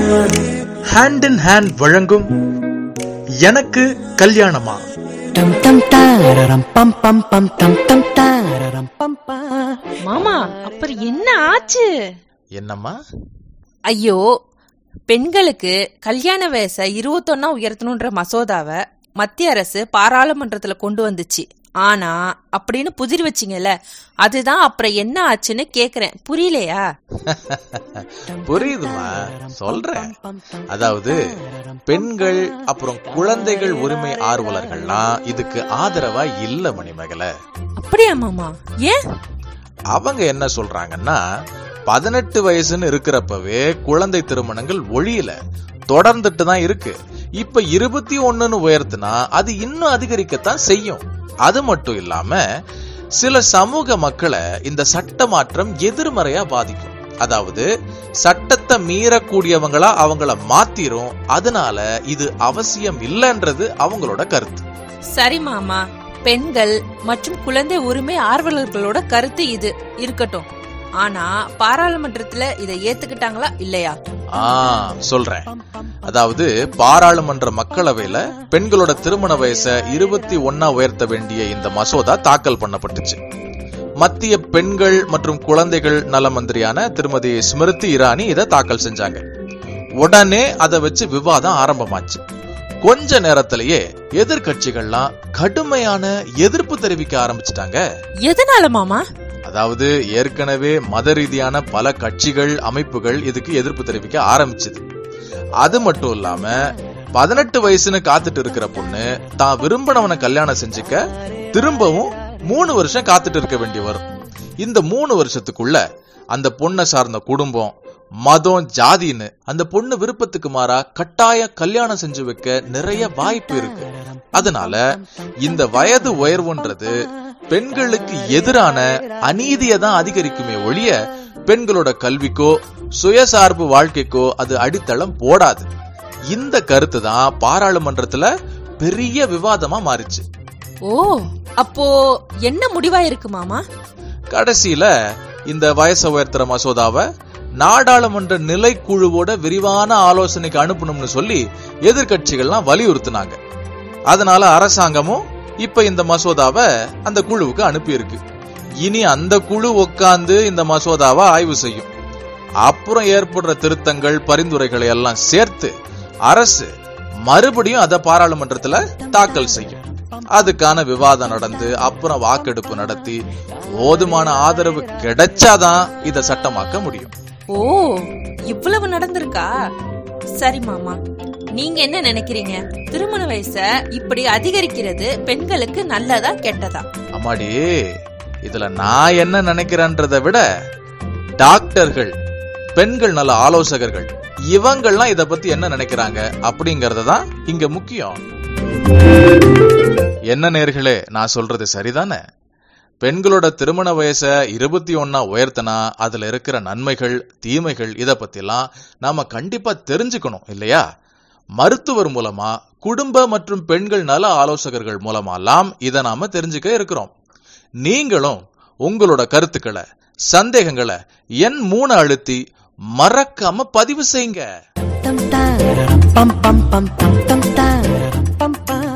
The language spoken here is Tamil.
ஹேண்ட் இன் ஹேண்ட் வழங்கும் எனக்கு கல்யாணமா டம் டம் தாரரம் பம் பம் பம் டம் டம் தாரரம் பம் பா மாமா அப்புறம் என்ன ஆச்சு என்னம்மா ஐயோ பெண்களுக்கு கல்யாண வயசை இருபத்தொன்னா உயர்த்தணுன்ற மசோதாவை மத்திய அரசு பாராளுமன்றத்துல கொண்டு வந்துச்சு ஆனா அப்படின்னு புதிர் வச்சிங்கல்ல அதுதான் அப்புறம் என்ன ஆச்சுன்னு கேக்குறேன் புரியலையா புரியுதுமா சொல்றேன் அதாவது பெண்கள் அப்புறம் குழந்தைகள் உரிமை ஆர்வலர்கள்லாம் இதுக்கு ஆதரவா இல்ல மணிமகள அப்படியா மாமா ஏன் அவங்க என்ன சொல்றாங்கன்னா பதினெட்டு வயசுன்னு இருக்கிறப்பவே குழந்தை திருமணங்கள் ஒழியல தொடர்ந்துட்டு தான் இருக்கு இப்ப இருபத்தி ஒண்ணுன்னு உயர்த்தினா அது இன்னும் அதிகரிக்கத்தான் செய்யும் அது மட்டும் இல்லாம சில சமூக மக்களை இந்த சட்ட மாற்றம் எதிர்மறையா பாதிக்கும் அதாவது சட்டத்தை மீறக்கூடியவங்களா அவங்கள மாத்திரும் அதனால இது அவசியம் இல்லைன்றது அவங்களோட கருத்து சரி மாமா பெண்கள் மற்றும் குழந்தை உரிமை ஆர்வலர்களோட கருத்து இது இருக்கட்டும் ஆனா பாராளுமன்றத்துல இதை ஏத்துக்கிட்டாங்களா இல்லையா ஆ சொல்றேன் அதாவது பாராளுமன்ற மக்களவையில பெண்களோட திருமண வயசை இருபத்தி ஒன்னா உயர்த்த வேண்டிய இந்த மசோதா தாக்கல் பண்ணப்பட்டுச்சு மத்திய பெண்கள் மற்றும் குழந்தைகள் நல மந்திரியான திருமதி ஸ்மிருதி இரானி இதை தாக்கல் செஞ்சாங்க உடனே அதை வச்சு விவாதம் ஆரம்பமாச்சு கொஞ்ச நேரத்திலேயே எதிர்கட்சிகள்லாம் கடுமையான எதிர்ப்பு தெரிவிக்க ஆரம்பிச்சிட்டாங்க எதனால மாமா அதாவது ஏற்கனவே மத ரீதியான பல கட்சிகள் அமைப்புகள் இதுக்கு எதிர்ப்பு தெரிவிக்க ஆரம்பிச்சது அது மட்டும் இல்லாம பதினெட்டு வயசுன்னு காத்துட்டு இருக்கிற பொண்ணு தான் விரும்பினவனை கல்யாணம் செஞ்சுக்க திரும்பவும் மூணு வருஷம் காத்துட்டு இருக்க வேண்டி வரும் இந்த மூணு வருஷத்துக்குள்ள அந்த பொண்ணை சார்ந்த குடும்பம் மதம் ஜாதின்னு அந்த பொண்ணு விருப்பத்துக்கு மாறா கட்டாய கல்யாணம் செஞ்சு வைக்க நிறைய வாய்ப்பு இருக்கு அதனால இந்த வயது உயர்வுன்றது பெண்களுக்கு எதிரான அநீதியை தான் அதிகரிக்குமே ஒழிய பெண்களோட கல்விக்கோ சுயசார்பு வாழ்க்கைக்கோ அது அடித்தளம் போடாது இந்த கருத்து தான் பாராளுமன்றத்துல பெரிய விவாதமா மாறிச்சு ஓ அப்போ என்ன முடிவா இருக்கு மாமா கடைசியில இந்த வயசை உயர்த்துற மசோதாவை நாடாளுமன்ற நிலைக்குழுவோட விரிவான ஆலோசனைக்கு அனுப்பணும்னு சொல்லி எதிர்கட்சிகள்லாம் வலியுறுத்தினாங்க அதனால அரசாங்கமும் இப்ப இந்த மசோதாவை அந்த குழுவுக்கு அனுப்பியிருக்கு இனி அந்த குழு உட்கார்ந்து இந்த மசோதாவை ஆய்வு செய்யும் அப்புறம் ஏற்படுற திருத்தங்கள் பரிந்துரைகளை எல்லாம் சேர்த்து அரசு மறுபடியும் அதை பாராளுமன்றத்துல தாக்கல் செய்யும் அதுக்கான விவாதம் நடந்து அப்புறம் வாக்கெடுப்பு நடத்தி போதுமான ஆதரவு கிடைச்சாதான் இதை சட்டமாக்க முடியும் ஓ இவ்வளவு நடந்திருக்கா சரி மாமா நீங்க என்ன நினைக்கிறீங்க திருமண வயச இப்படி அதிகரிக்கிறது பெண்களுக்கு நல்லதா கெட்டதா அம்மாடி இதுல நான் என்ன நினைக்கிறேன்றதை விட டாக்டர்கள் பெண்கள் நல ஆலோசகர்கள் இவங்கெல்லாம் இத பத்தி என்ன நினைக்கிறாங்க அப்படிங்கறது தான் இங்க முக்கியம் என்ன நேர்களே நான் சொல்றது சரிதானே பெண்களோட திருமண வயசை இருபத்தி ஒன்னா உயர்த்தினா அதுல இருக்கிற நன்மைகள் தீமைகள் இத பத்திலாம் நாம கண்டிப்பா தெரிஞ்சுக்கணும் இல்லையா மருத்துவர் மூலமா குடும்ப மற்றும் பெண்கள் நல ஆலோசகர்கள் மூலமாலாம் இதை நாம தெரிஞ்சுக்க இருக்கிறோம் நீங்களும் உங்களோட கருத்துக்களை சந்தேகங்களை எண் மூணு அழுத்தி மறக்காம பதிவு செய்யுங்க டம் தாரரம் பம் பம் பம் டம் டம் தாரரம் பம் பா